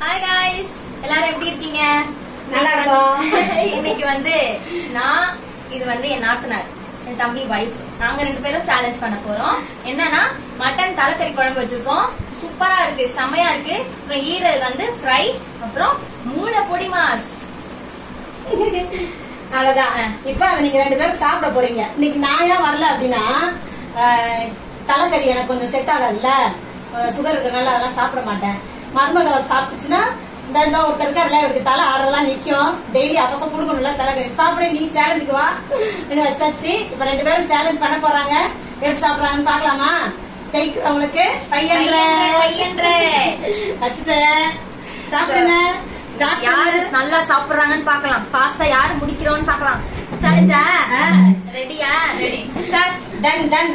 Hi guys எல்லாரும் எப்படி இருக்கீங்க நல்லா இருக்கோம். இன்னைக்கு வந்து நான் இது வந்து என் நாத்தனார் என் தம்பி வைஃப் நாங்க ரெண்டு பேரும் சேலஞ்ச் பண்ண போறோம் என்னன்னா மட்டன் தலைக்கறி குழம்பு வச்சிருக்கோம் சூப்பரா இருக்கு செமையா இருக்கு அப்புறம் ஈரல் வந்து ஃப்ரை அப்புறம் மூளை பொடி மாஸ் அவ்வளவுதான் இப்ப அதை நீங்க ரெண்டு பேரும் சாப்பிட போறீங்க இன்னைக்கு நான் ஏன் வரல அப்படின்னா ஆஹ், தலைக்கறி எனக்கு கொஞ்சம் செட் ஆகாதுல்ல சுகர் இருக்கனால அதெல்லாம் சாப்பிட மாட்டேன் மருமகள் சாப்பிட்டுச்சுன்னா இந்த இந்த ஒருத்தர் இருக்காருல இவருக்கு தலை ஆடுறதெல்லாம் நிக்கும் டெய்லி அப்பப்ப கொடுக்கணும்ல தலைக்கறி சாப்பிட நீ சேலஞ்சுக்கு வா அப்படின்னு வச்சாச்சு இப்ப ரெண்டு பேரும் சேலஞ்ச் பண்ண போறாங்க எப்படி சாப்பிடுறாங்கன்னு பாக்கலாமா ஜெயிக்கிறவங்களுக்கு பையன்ற பையன்ற வச்சுட்டேன் சாப்பிடுங்க ஸ்டார்ட் யாரு நல்லா சாப்பிடுறாங்கன்னு பாக்கலாம் ஃபாஸ்டா யாரு முடிக்கிறோம்னு பாக்கலாம் சேலஞ்சா ஆ. ரெடியா ரெடி ஸ்டார்ட் டன் டன்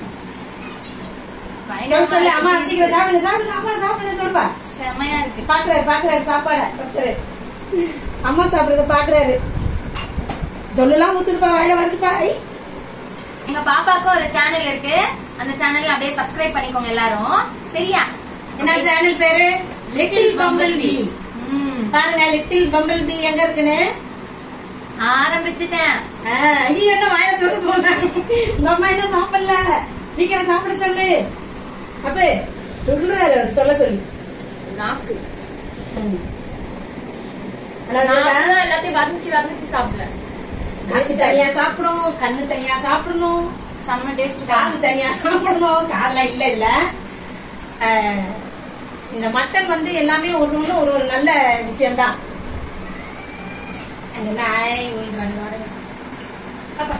சொல்லு சொல்லு அம்மா சீக்கிரம் சாப்பிடுங்க சாப்பிடுங்க அம்மா சாப்பிடுங்க சொல்லுப்பா செமையா இருக்கு பாக்குறாரு பாக்குறாரு சாப்பாட பாக்குறாரு அம்மா சாப்பிடுறத பாக்குறாரு சொல்லலாம் ஊத்துதுப்பா வாயில வருதுப்பா ஐ. எங்க பாப்பாக்கும் ஒரு சேனல் இருக்கு அந்த சேனலையும் அப்படியே சப்ஸ்கிரைப் பண்ணிக்கோங்க எல்லாரும் சரியா என்ன சேனல் பேரு லிட்டில் பம்பிள் பீ ம், பாருங்க லிட்டில் பம்பிள் பீ எங்க இருக்குன்னு ஆரம்பிச்சுட்டேன் ஆ, நீ என்ன வாயில சொல்லு போன உங்க அம்மா என்ன சாப்பிடல சீக்கிரம் சாப்பிட சொல்லு அப்ப சொல்றாரு அவர் சொல்ல சொல்லு நாக்கு ம். நல்லா நான் இருக்கா? தான் எல்லாத்தையும் வர்ணிச்சு வர்ணிச்சு சாப்பிடுறேன் நாக்கு தனியா சாப்பிடும் கண்ணு தனியா சாப்பிடணும் செம்ம டேஸ்ட் காது தனியா சாப்பிடணும் காதுல இல்ல இல்ல அஹ், இந்த மட்டன் வந்து எல்லாமே ஒரு ஒண்ணு ஒரு ஒரு நல்ல விஷயம்தான் அந்த நாய் ஊழ்றாங்க பாருங்க. அப்பா.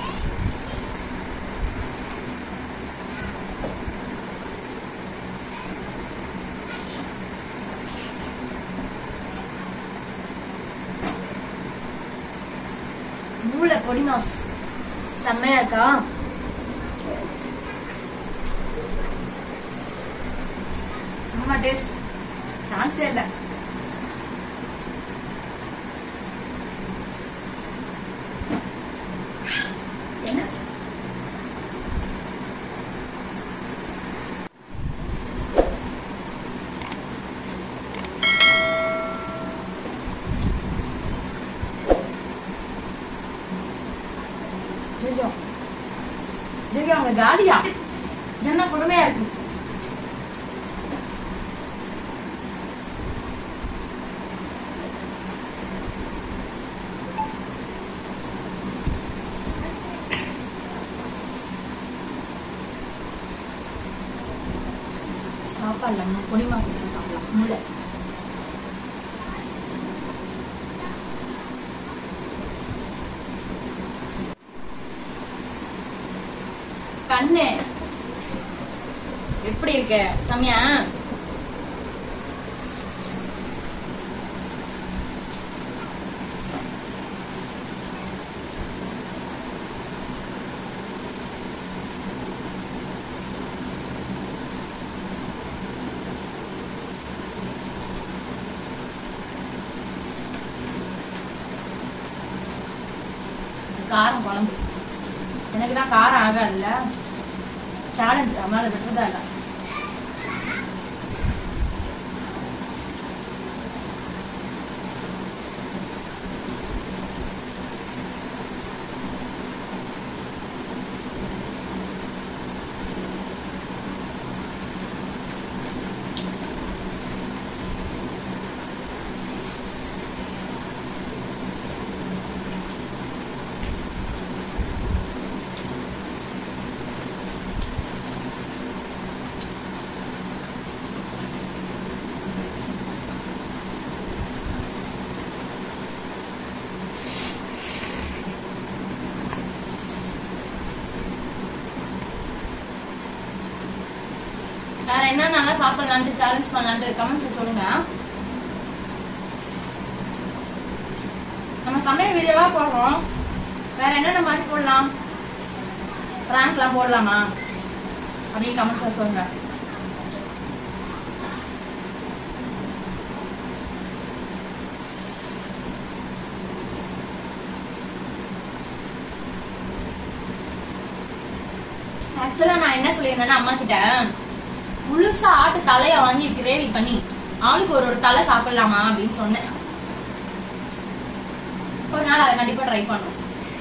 மூளை பொடி மாஸ் செம்மையா இருக்கா செம்ம டேஸ்ட் சான்ஸே இல்ல என்ன ஜெயம் ஜெயம் அவங்க காலியா என்ன கொடுமையா இருக்கு சாப்பாடுல நம்ம பொடி மாசம் வச்சு சாப்பிடலாம் முளை கண்ணு எப்படி இருக்க சமயா காரம் குழம்பு எனக்கு தான் காரம் ஆகாதுல்ல சேலஞ்ச் அதனால விட்டுறதா இல்ல வேற என்ன நல்லா சாப்பிடலான்ட்டு சேலஞ்ச் பண்ணலான்ட்டு கமெண்ட்ல சொல்லுங்க நம்ம சமையல் வீடியோவா போடுறோம் வேற என்னென்ன மாதிரி போடலாம் பிராங்க்லாம் போடலாமா அப்படின்னு கமெண்ட்ஸ்ல சொல்லுங்க ஆக்சுவலா நான் என்ன சொல்லியிருந்தேன்னா அம்மா கிட்ட முழுசா ஆட்டு தலைய வாங்கி கிரேவி பண்ணி ஆளுக்கு ஒரு ஒரு தலை சாப்பிடலாமா அப்படின்னு சொன்னேன் ஒரு நாள் அதை கண்டிப்பா ட்ரை பண்ணும்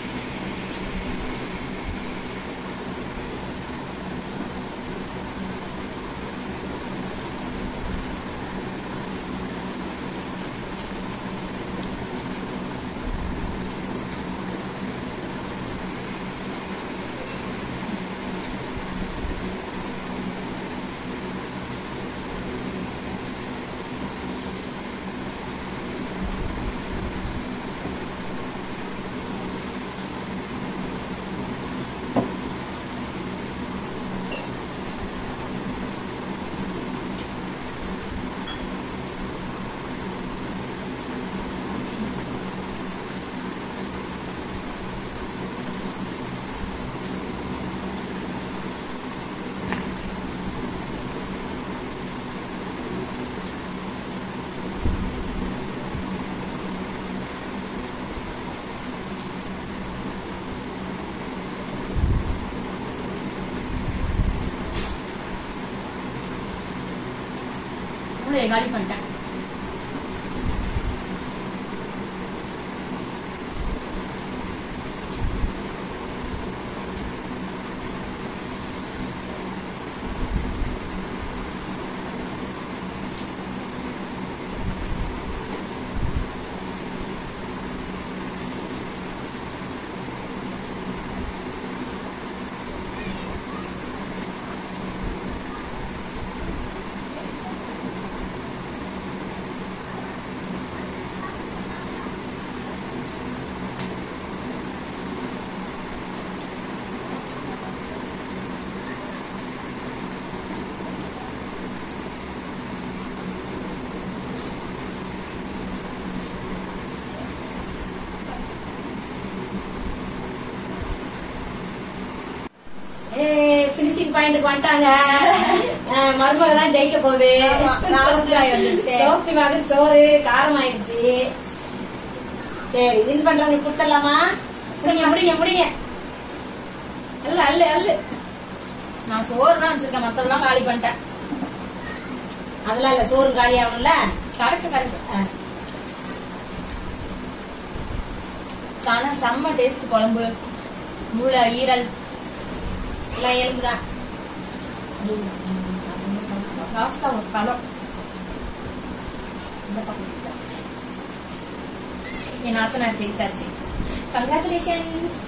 மூளையை காலி பண்ணிட்டேன் பினிஷிங் பாயிண்ட்க்கு வந்துட்டாங்க அஹ் மருமக தான் ஜெயிக்க போகுது ஆமா, last காய் வந்துருச்சு. சோப்பி மகன் சோறு காரம் ஆயிடுச்சு சரி வின் பண்றவங்களுக்கு கொடுத்துடலாமா முடிங்க முடிங்க முடிங்க அல்ல அல்ல அல்ல நான் சோறு தான் வச்சிருக்கேன் மத்ததெல்லாம் காலி பண்ணிட்டேன் அதெல்லாம் இல்ல சோறு காலி ஆகணும்ல கரெக்ட் கரெக்ட் அஹ், ஆனா செம்ம டேஸ்ட் குழம்பு மூளை ஈரல் எல்லாம் எலும்புதான் லாஸ்டா ஒரு பழம் என் நாத்தனார் ஜெயிச்சாச்சு கங்க்ராச்சுலேஷன்ஸ்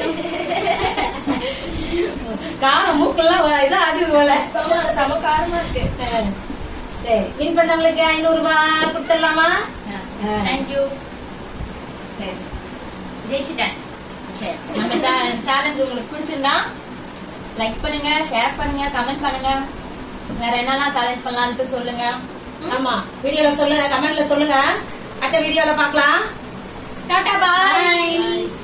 காரம் மூக்கெல்லாம் வ- இதா ஆகுது போல செம காரமா இருக்கு அஹ், சரி வின் பண்ணவங்களுக்கு ஐநூறு ரூபாய் கொடுத்துடலாமா தேங்க்யூ சரி ஜெயிச்சிட்டேன் சரி நம்ம சேலஞ்ச் உங்களுக்கு பிடிச்சிருந்தா லைக் பண்ணுங்க ஷேர் பண்ணுங்க கமெண்ட் பண்ணுங்க வேற என்னெல்லாம் சேலஞ்ச் பண்ணலாம்னு சொல்லுங்க ஆமா வீடியோல சொல்லுங்க கமெண்ட்ல சொல்லுங்க அடுத்த வீடியோல பார்க்கலாம் டாடா பாய்